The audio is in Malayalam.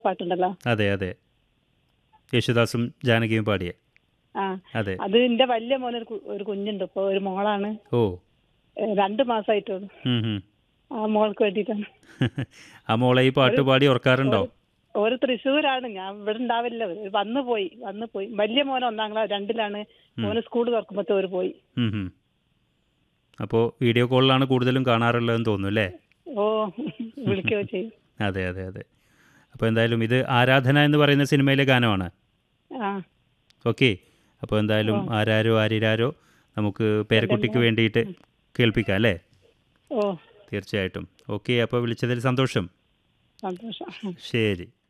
പാട്ടുണ്ടല്ലോ അതെ അതെ യേശുദാസും ജാനകിയും പാടിയ ആ അതെ അത് എന്റെ വലിയ മോന് ഒരു കു- ഒരു കുഞ്ഞുണ്ട് ഇപ്പൊ ഒരു മോളാണ് ഓ ഏ, രണ്ട് മാസമായിട്ടുള്ളൂ ഉം, ഉം. ആ മോൾക്ക് വേണ്ടിയിട്ടാണ് ആ മോളെ ഈ പാട്ട് പാടി ഓർക്കാറുണ്ടോ ഒരു തൃശ്ശൂരാണ് ഞാൻ ഇവിടെ ഉണ്ടാവില്ല ഒരു വന്നു പോയി വന്നു പോയി വലിയ മോൻ ഒന്നാം ക്ലാസ് രണ്ടിലാണ് മോന് സ്കൂൾ തുറക്കുമ്പോഴത്തെ ഒരു പോയി ഉം, ഉം. അപ്പോൾ വീഡിയോ കോളിലാണ് കൂടുതലും കാണാറുള്ളതെന്ന് തോന്നുന്നു അല്ലേ ഓ വിളിക്കുകയോ ചെയ്യും അതെ അതെ അതെ അപ്പോൾ എന്തായാലും ഇത് ആരാധന എന്ന് പറയുന്ന സിനിമയിലെ ഗാനമാണ് ആ ഓക്കെ അപ്പോൾ എന്തായാലും ആരാരോ ആരിരാരോ നമുക്ക് പേരക്കുട്ടിക്ക് വേണ്ടിയിട്ട് കേൾപ്പിക്കാം അല്ലേ ഓ തീർച്ചയായിട്ടും ഓക്കെ അപ്പോൾ വിളിച്ചതിൽ സന്തോഷം സന്തോഷം ശരി